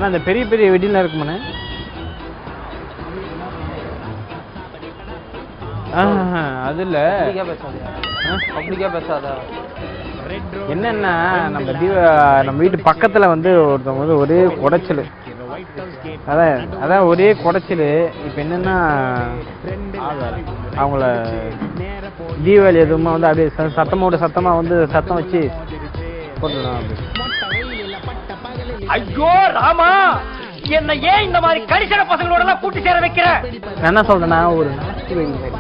ஆனால் அந்த பெரிய பெரிய வெடிலாம் இருக்குமாண்ணே ஆஹ், அது இல்லை அப்படிக்கா பேசாத அப்படிக்கா பேசாத என்னன்னா நம்ம தீப நம்ம வீட்டு பக்கத்துல வந்து ஒருத்தவங்க வந்து ஒரே குடைச்சல் அதான் அதான் ஒரே குடைச்சல் இப்போ என்னன்னா அவங்கள தீபாவளி எதுவுமே வந்து அப்படியே ச- சத்தமோட சத்தமா வந்து சத்தம் வச்சு போட்டுடலாம் அப்படி ஐயோ ராமா என்ன ஏன் இந்த மாதிரி கரிசன பசங்களோட எல்லாம் கூட்டி சேர வைக்கிற நான் என்ன சொல்றேன்னா ஒரு நாட்டு வெடி மாதிரி.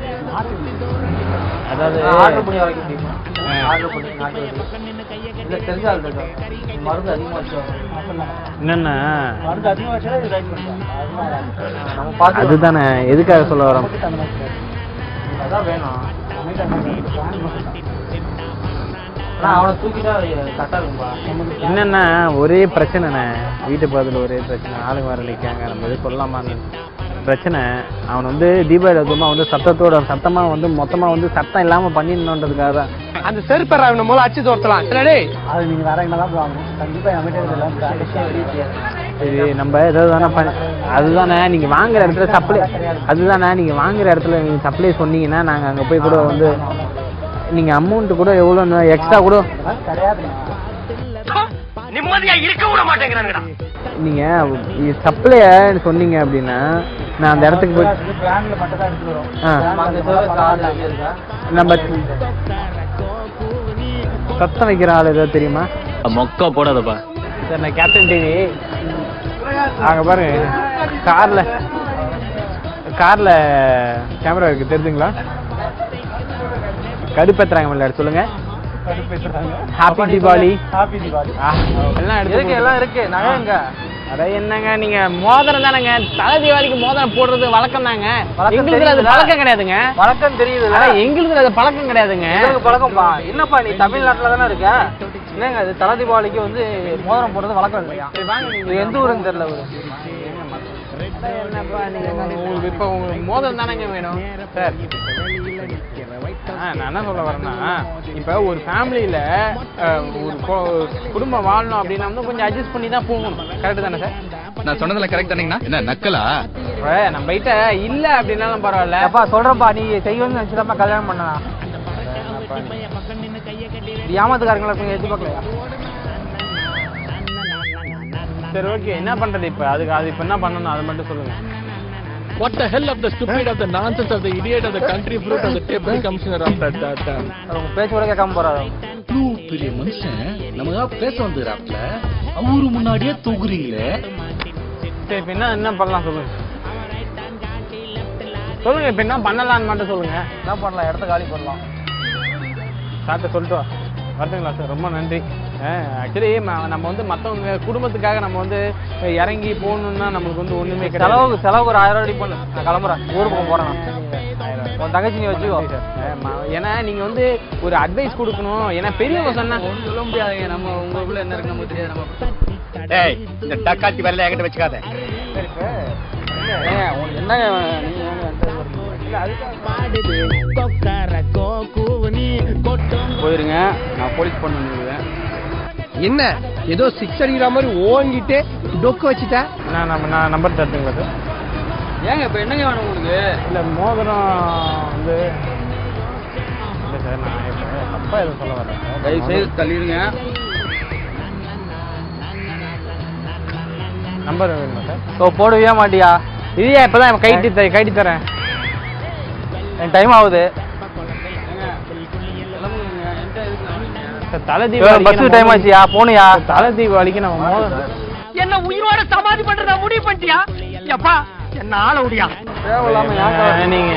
அதாவது ஆர்டர் பண்ணி வரைக்கும் முடியுமா ஆர்டர் பண்ணி நாட்டு வெடி. இல்ல தெரிஞ்ச ஆள் இருக்கா மருந்து அதிகமா வச்சு என்னன்னா மருந்து அதிகமா வச்சா இது ரைட் பண்ணுறாங்க நம்ம பார்த்து அதுதானே எதுக்காக சொல்ல வரோம் அதான் வேணும் ஆனா அவனை தூக்கிட்டா கரெக்டாக இருக்கும்பா என்னன்னா ஒரே பிரச்சனைண்ணே வீட்டு பக்கத்தில் ஒரே பிரச்சனை ஆளுங்க வர நிற்காங்க நம்ம எதுவும் சொல்லலாமான்னு பிரச்சனை அவன் வந்து தீபாவளி அதுமா வந்து சத்தத்தோட சத்தமா வந்து மொத்தமா வந்து சத்தம் இல்லாம பண்ணிடணுன்றதுக்காக தான் அந்த செருப்பர் அவன மூலம் அச்சு தோர்த்தலாம் இல்லடே அது நீங்கள் வேற எங்கே தான் வாங்கணும் கண்டிப்பாக அமைச்சர் எல்லாம் விஷயம் வெளியே தெரியாது இது நம்ம ஏதாவது தானே பண்ண அதுதானே நீங்க வாங்குற இடத்துல சப்ளை அதுதானே நீங்க வாங்குற இடத்துல நீங்க சப்ளை சொன்னீங்கன்னா நாங்க அங்க போய் கூட வந்து நீங்க அமௌண்ட் கூட எவ்வளோ எக்ஸ்ட்ரா கூட நிம்மதியா இருக்க விட மாட்டேங்கிறாங்கடா நீங்க சப்ளை சொன்னீங்க அப்படின்னா நான் அந்த இடத்துக்கு போய் பிளான்ல மட்டும் தான் எடுத்துட்டு வரோம் ஆ. அங்கே தவிர கார்ல இருக்கா நம்ம சத்தம் வைக்கிற ஆள் ஏதாவது தெரியுமா மொக்கா போடாதப்பா சார் நான் கேப்டன் டிவி அங்கே பாருங்க காரில் காரில் கேமரா இருக்கு தெரிஞ்சுங்களா கடுப்பேத்துறாங்க விளையாட சொல்லுங்க ஹாப்பி தீபாவளி ஹாப்பி தீபாவளி ஆ, எல்லாம் இருக்கு எடுத்து எல்லாம் இருக்கு நகை எங்க அட என்னங்க நீங்க மோதிரம் தானேங்க தலை தீபாவளிக்கு மோதிரம் போடுறது வழக்கம் தாங்க வழக்கம் எங்களுக்கு அது தெரியுதுல? பழக்கம் கிடையாதுங்க வணக்கம் தெரியுதுல்ல ஆனா எங்களுக்கு அது பழக்கம் கிடையாதுங்க உங்களுக்கு பழக்கம்பா என்னப்பா நீ தமிழ்நாட்டுல தானே இருக்க என்னங்க அது தலை தீபாவளிக்கு வந்து மோதிரம் போடுறது வழக்கம் இல்லையா இது எந்த ஊருன்னு தெரியல ஒரு என்னப்பா நீங்க உங்களுக்கு இப்போ உங்களுக்கு மோதிரம் தானேங்க வேணும் சார் ஆ, நான் என்ன சொல்ல வரேன்னா இப்போ ஒரு ஃபேமிலியில் ஒரு கொ- குடும்பம் வாழணும் அப்படின்னா வந்து கொஞ்சம் அட்ஜஸ்ட் பண்ணி தான் போகணும் கரெக்டு தானே சார் நான் சொன்னதுல கரெக்ட் தானேங்கண்ணா என்ன நக்கலா இப்போ நம்ம கிட்ட இல்லை அப்படின்னாலும் பரவாயில்ல அப்பா சொல்றேன்ப்பா நீ செய்வன்னு நினைச்சுதாப்பா கல்யாணம் பண்ணனா இது ஏமாத்துக்காரங்களா இருப்பீங்க எதிர்பார்க்கலையா சரி ஓகே என்ன பண்றது இப்போ அதுக்கு அது இப்போ என்ன பண்ணணும் அதை மட்டும் சொல்லுங்க What the hell of the stupid of the nonsense of the idiot of the country fruit of the deputy commissioner of that that that. அது உங்க பேச்சு கூட கேட்காம போறாரு இவ்வளவு பெரிய மனுஷன் நமக்காக பேச வந்துறாப்ல அவரு முன்னாடியே தூக்குறீங்களே சரி இப்போ என்ன என்ன பண்ணலாம் சொல்லுங்க சொல்லுங்க இப்போ என்ன பண்ணலாம்னு மட்டும் சொல்லுங்க என்ன பண்ணலாம் இடத்த காலி பண்ணலாம் சார்ட்ட சொல்லிட்டு வா வரட்டுங்களா சார் ரொம்ப நன்றி ஆக்சுவலி நம்ம வந்து மற்றவங்க குடும்பத்துக்காக நம்ம வந்து இறங்கி போகணுன்னா நம்மளுக்கு வந்து ஒன்றுமே கிடையாது செலவுக்கு செலவுக்கு ஒரு ஆயிரம் ரூபாய் பண்ணு நான் கிளம்புறேன் ஊருக்கு போக போறேன் நான். உன் தங்கச்சி நீ வச்சுக்கோ அஹ் ம- ஏன்னா நீங்க வந்து ஒரு அட்வைஸ் கொடுக்கணும் ஏன்னா பெரியவங்க சொன்னா சொல்ல முடியாதுங்க நம்ம உங்களுக்குள்ள என்ன இருக்கு நமக்கு தெரியாது நம்ம டேய் இந்த டக்காத்தி வரல என்கிட்ட வச்சுக்காத ஏங்க, உனக்கு என்னங்க வேணும்? நீங்க ஏங்க என்கிட்ட வரீங்க? இல்ல, அதுக்காக போயிருங்க நான் போலீஸ் பண்ண நினைக்கிறேன் என்ன ஏதோ சிக்ஸ் அடிக்கிற மாதிரி ஓங்கிட்டு டொக்கு வச்சுட்ட நான் நம்ம நான் நம்பர் தட்டுங்களா சார் ஏங்க இப்போ என்னங்க வேணும் உங்களுக்கு இல்லை மோதிரம் வந்து இல்லை சார் நான் இப்போ தப்பாக எதுவும் சொல்ல வரேன் சார் தயவு செய்து தள்ளிடுங்க நம்பர் வேணுமா சார் ஸோ போடவே மாட்டியா இல்லையா இப்போ தான் கைட்டி த கைட்டி தரேன் எனக்கு டைம் ஆகுது சார் தலை பஸ் தீபாவளிக்கு டைம் ஆச்சுயா போனியா தலை தீபாவளிக்கு நம்ம மோதிரம் என்ன உயிரோட சமாதி பண்றதா முடிவு பண்ணிட்டியா எப்பா என்ன ஆள முடியா தேவையில்லாம ஏன் அஹ் நீங்க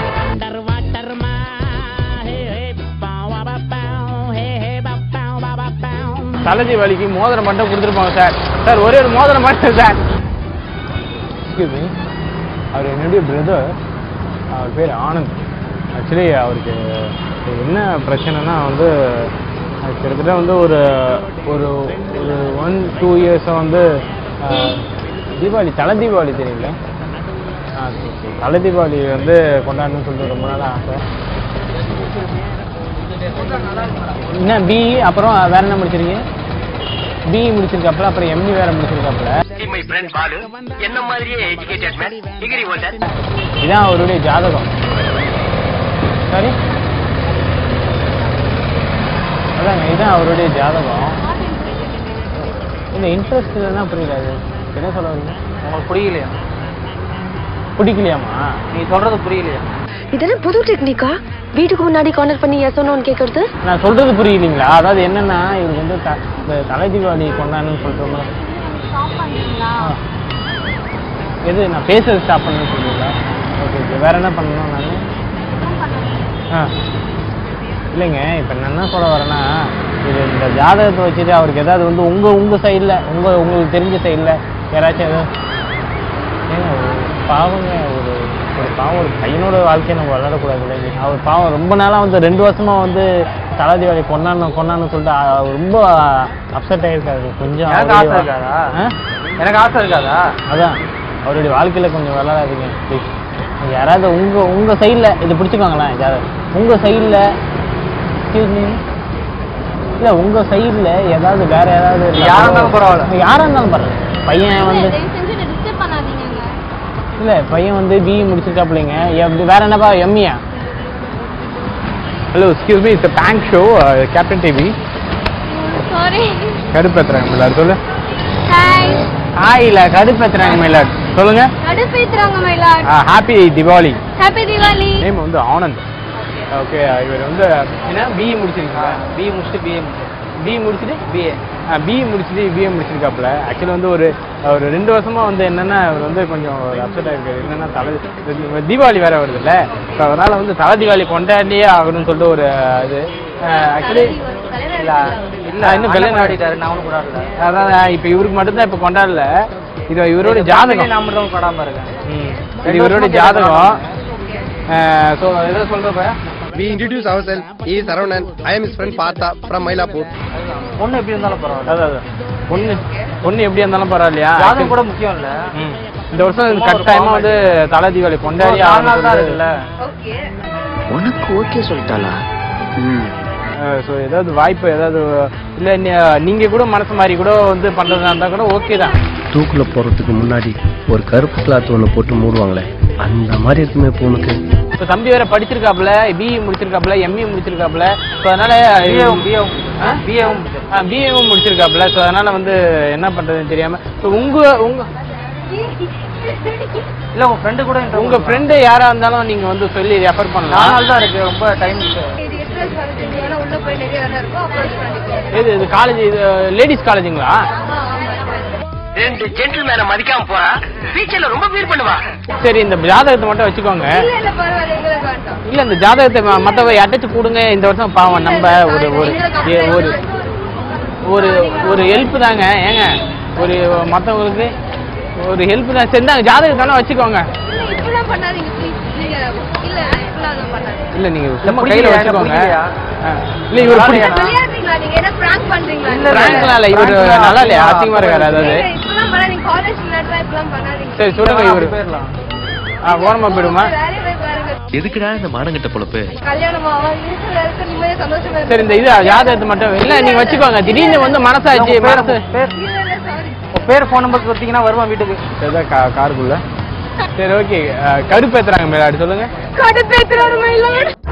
தலை தீபாவளிக்கு மோதிரம் மட்டும் கொடுத்துருப்பாங்க சார் சார் ஒரே ஒரு மோதிரம் மட்டும் சார் எக்ஸ்கியூஸ் மீ அவர் என்னுடைய பிரதர் அவர் பேர் ஆனந்த் ஆக்சுவலி அவருக்கு என்ன பிரச்சனைனா வந்து அது கிட்டத்தட்ட வந்து ஒரு ஒரு ஒரு ஒன் டூ இயர்ஸாக வந்து அஹ், தீபாவளி தலை தீபாவளி தெரியுங்களா ஆ சரி சரி தலை தீபாவளி வந்து கொண்டாடணும்னு சொல்லிட்டு ரொம்ப நாளாக ஆசை என்ன பிஇ அப்புறம் வேற என்ன முடிச்சிருக்கீங்க பிஇ முடிச்சிருக்காப்புல அப்புறம் எம்இ வேற முடிச்சிருக்காப்புல See my friend பாலு என்ன மாதிரியே எஜுகேட்டட் மேன் டிகிரி ஹோல்டர் இதான் அவருடைய ஜாதகம் சரி அதாங்க இதான் அவருடைய ஜாதகம் இந்த இன்ட்ரெஸ்ட் இல்லைன்னா புரியல அது என்ன சொல்ல வரீங்க உங்களுக்கு புரியலையா பிடிக்கலையாமா நீ சொல்றது புரியலையா இதெல்லாம் புது டெக்னிக்கா வீட்டுக்கு முன்னாடி கார்னர் பண்ணி எஸ் ஒன்னு கேக்குறது நான் சொல்றது புரியலீங்களா அதாவது என்னன்னா இவருக்கு வந்து த- இந்த தலை தீபாவளி கொண்டாடணும்னு சொல்லிட்டு ஆ. எது நான் பேசுறது ஸ்டாப் பண்ணணும்னு சொல்றீங்களா ஓகே ஓகே வேற என்ன பண்ணணும் நான் ஆ இல்லைங்க இப்போ நான் என்ன சொல்ல வரேன்னா இது இந்த ஜாதகத்தை வச்சுட்டு அவருக்கு ஏதாவது வந்து உங்கள் உங்கள் சைடில் உங்கள் உங்களுக்கு தெரிஞ்ச சைடில் யாராச்சும் எதாவது ஏங்க ஒரு பாவங்க ஒரு ஒரு பாவம் ஒரு பையனோட வாழ்க்கையை நம்ம வளரக்கூடாது இல்லைங்க அவர் பாவம் ரொம்ப நாளாக வந்து ரெண்டு வருஷமாக வந்து தலை தீபாவளி கொண்டாடணும் கொண்டாடணும் சொல்லிட்டு அ- அவர் ரொம்ப அப்செட் ஆகிருக்காரு கொஞ்சம் எனக்கு ஆசை அவருடைய வா- இருக்காதா ஆ? எனக்கு ஆசை இருக்காதா அதான் அவருடைய வாழ்க்கையில் கொஞ்சம் வளராதுங்க ப்ளீஸ் யாராவது உங்கள் உங்கள் சைடில் இது பிடிச்சிக்கோங்களேன் யாராவது உங்கள் சைடில் எக்ஸ்கியூஸ் மீ இல்லை உங்கள் சைடில் ஏதாவது வேற ஏதாவது இருந்தா யாரா இருந்தாலும் பரவாயில்ல. யாராக இருந்தாலும் பரவாயில்ல பையன் வந்து இல்லை பையன் வந்து பிஇ முடிச்சிருக்காப்லைங்க எப்~ வேற என்னப்பா எம்இயா hello excuse me it's prank show Captain TV sorry கடுப்பேத்துறாங்க மில்லாட் சொல்லு ஹாய் ஹாய் இல்லை கடுப்பேத்துறாங்க மில்லாட் சொல்லுங்க கடுப்பேத்துறாங்க my lord happy Deepavali happy Deepavali name வந்து ஆனந்த் ஓகே இவர் வந்து என்ன பிஇ முடிச்சிருக்கீங்களா பிஏ முடிச்சுட்டு பிஏ முடிச்சு பிஇ முடிச்சுட்டு பிஏ பிஇ முடிச்சுட்டு பிஏ முடிச்சிருக்காப்புல ஆக்சுவலி வந்து ஒரு ஒரு ரெண்டு வருஷமா வந்து என்னன்னா அவர் வந்து கொஞ்சம் அப்செட் ஆயிருக்காரு என்னன்னா தலை இந்த தீபாவளி வேற வருது இல்ல ஸோ அதனால வந்து தலை தீபாவளி கொண்டாடியே ஆகணும்னு சொல்லிட்டு ஒரு இது ஆக்சுவலி இல்ல இல்ல இன்னும் கல்யாணம் ஆடி ஆடிட்டாரு நான் ஒன்றும் கொண்டாடல அதான் இப்போ இவருக்கு மட்டும்தான் இப்போ கொண்டாடல இது இவரோட ஜாதகம் நான் மட்டும் கொண்டாடாம இருக்கேன் ம். இது இவரோட ஜாதகம் ஸோ எதை சொல்றப்ப We introduce ourselves. He is Saravanan. I am his friend Partha from Mylapore. பொண்ணு எப்படி இருந்தாலும் பரவாயில்ல அதான் அதான் பொண்ணு பொண்ணு எப்படி இருந்தாலும் பரவாயில்லையா ஜாதகம் கூட முக்கியம் இல்ல ம். இந்த வருஷம் சும்மா ஒரு கட்டாயமா formality. வந்து தலை தீபாவளி கொண்டாடி ஒரு நாலு நாள் தான் இருக்குல்ல உனக்கு ஓகே சொல்லிட்டாளா ம் ஸோ ஏதாவது வாய்ப்பு ஏதாவது இல்லை நீங்க கூட மனசு மாதிரி கூட வந்து பண்றதா இருந்தா கூட ஓகே தான் தூக்குல போறதுக்கு முன்னாடி ஒரு கருப்பு கிளாத் ஒண்ணு போட்டு மூடுவாங்களே அந்த மாதிரி இருக்குமே பொண்ணுக்கு இப்போ தம்பி வேற படிச்சிருக்காப்புல பிஇ முடிச்சிருக்காப்புல எம்இ முடிச்சிருக்காப்புல ஸோ அதனால பிஏவும் பிஏவும் ஆ? பிஏவும் பிஏவும் முடிச்சிருக்காப்புல ஸோ அதனால வந்து என்ன பண்றதுன்னு தெரியாம ஸோ உங்க உங்க இல்ல உங்க ஃப்ரெண்டு கூட interview உங்க பண்ணலாம். ஃப்ரெண்டு யாரா இருந்தாலும் நீங்க வந்து சொல்லி ரெஃபர் நாலு பண்ணலாம் நாள் தான் இருக்கு ரொம்ப டைம் உள்ள போய் நிறைய இடம் இருக்கும் அப்ரோச் பண்ணிக்கோ இது இது காலேஜ் இது லேடிஸ் காலேஜுங்களா ரெண்டு ஜென்டில்மேனை மதிக்காம போறா ஃபியூச்சர்ல ரொம்ப ஃபீல் பண்ணுவா சரி இந்த ஜாதகத்தை மட்டும் வச்சுக்கோங்க இல்ல இல்ல பரவாயில்ல எங்களுக்கு வேண்டாம் இல்ல இந்த ஜாதகத்தை ம- மத்தவ யார்ட்டாச்சும் கொடுங்க இந்த வருஷம் பாவம் நம்ம ஒரு ஒரு ஏ- ஒரு ஒரு ஒரு ஹெல்ப் தாங்க ஏங்க ஒரு மத்தவங்களுக்கு ஒரு ஹெல்ப் தான் சரி இந்தாங்க ஜாதகத்தை தானே வச்சுக்கோங்க இல்ல இப்படிலாம் பண்ணாதீங்க ப்ளீஸ் நீங்க இல்ல இப்படிலாம் எதுவும் பண்ணாதீங்க இல்ல நீங்க இல்ல, சும்மா கையில புரியலையா? வச்சுக்கோங்க புரியலையா? ஆ. இல்ல இவர் புரியலையா? பிடிக்க- விளையாடுறீங்களா நீங்க என்ன பிராங்க் பண்றீங்களா இல்ல, இல்ல. பிராங்க்லாம் இல்ல இவர் பிராங்க்லாம் நல்லா இல்லையா அப்படி அசிங்கமா இருக்காரு அதாவது ஏங்க, இப்படிலாம் பண்ணா நீங்க காலேஜ் விளையாடுறா இப்படிலாம் பண்ணாதீங்க சரி சொல்லுங்க இவரு போயிடலாம் ஆ ஓரமா போயிடுமா வேலையை போய் பாருங்க எதுக்குடா இந்த மானங்கிட்ட பொழப்பு கல்யாணமா இருக்கிற இடத்துல நிம்மதியா சந்தோஷமா சரி இந்த இது ஜாதகத்தை மட்டும் இல்ல நீங்க வச்சுக்கோங்க திடீர்னு வந்து மனசாச்சு உங்க பேர் மனசு பேர் இல்ல இல்ல சாரி உங்க பேர் ஃபோன் நம்பர் கொடுத்தீங்கன்னா வருவான் வீட்டுக்கு சரிதான் கா காருக்குள்ள சரி ஓகே கடுப்பேத்துறாங்க மேலாடு சொல்லுங்க கடுப்பேத்துறாரு மயிலாடு